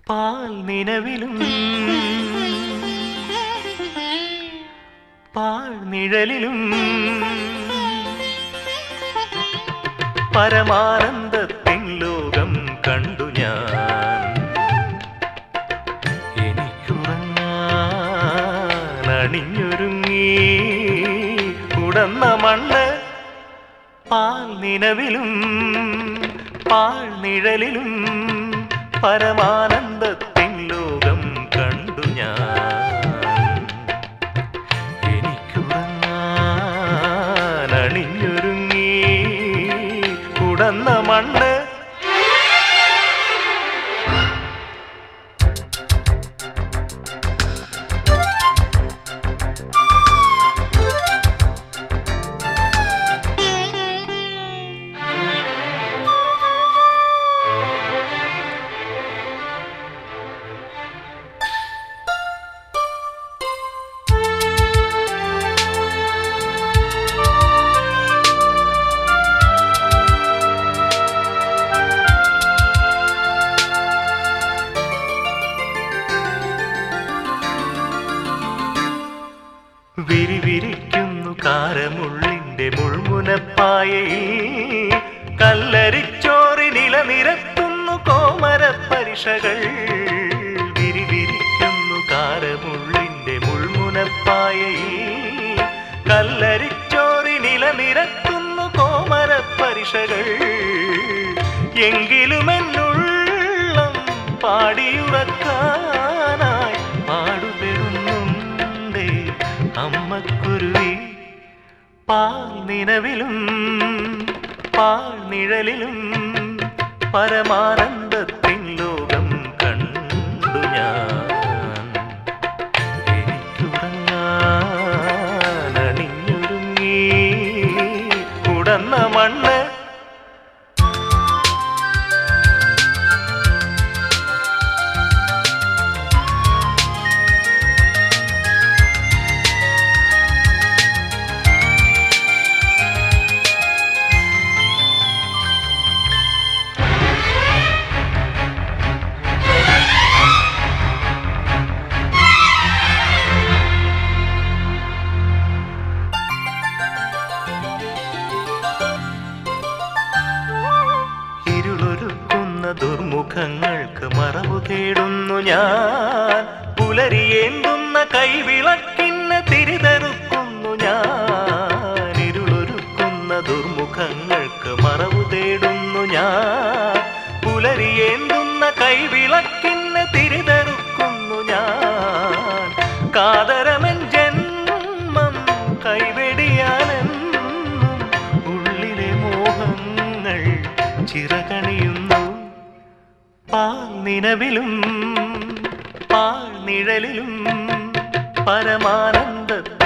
പാൽ നിലവിലും പാൽ നിഴലിലും പരമാനന്ദത്തിൻ ലോകം കണ്ടു ഞാൻ എനിക്കുറങ്ങാൻ അണിഞ്ഞൊരുങ്ങി ഉടന്ന മണ്ണ് പാൽ നിലവിലും പാൽ നിഴലിലും പരമാനന്ദത്തിൻ ലോകം കണ്ടു ഞാൻ എനിക്കുറങ്ങാൻ അണിഞ്ഞൊരുങ്ങി ഉടന്ന മണ്ണ് വിരിവിരിക്കുന്നു കാരമുള്ളിന്റെ മുൾമുനപ്പായയിൽ കല്ലരിച്ചോറി നിലനിരത്തുന്നു കോമര പരിഷകൾ വിരിവിരിക്കുന്നു കാരമുള്ളിന്റെ മുൾമുനപ്പായയിൽ കല്ലരിച്ചോറി നിലനിരത്തുന്നു കോമര പരിഷകൾ എങ്കിലും എന്നുള്ളം പാടിയുറക്കാനായി പാടുപെടുന്നുണ്ടേ അമ്മക്കുരുവി പാൽ നിലവിലും പാൽ നിഴലിലും പരമാനന്ദത്തിൻ ലോകം കണ്ടു ഞാൻ എനിക്കുറങ്ങാൻ അണിഞ്ഞൊരുങ്ങി ഉടന്ന മണ്ണ് ഇരുളൊരുക്കുന്ന ദുർമുഖങ്ങൾക്ക് മറവു തേടുന്നു ഞാൻ പുലരിയേന്തുന്ന കൈവിളക്കിന് തിരിതെറുക്കുന്നു ഞാൻ ഇരുളൊരുക്കുന്ന ദുർമുഖങ്ങൾക്ക് മറവു തേടുന്നു ഞാൻ പുലരിയേന്തുന്ന കൈവിളക്കിന് തിരിതെറുക്കുന്നു ഞാൻ കാതരമൻ ജന്മം കൈവെടിയാനെന്നും ഉള്ളിലെ മോഹങ്ങൾ ചിറകണിയുന്നു പാൽ നിലവിലും പാൽ നിഴലിലും പരമാനന്ദ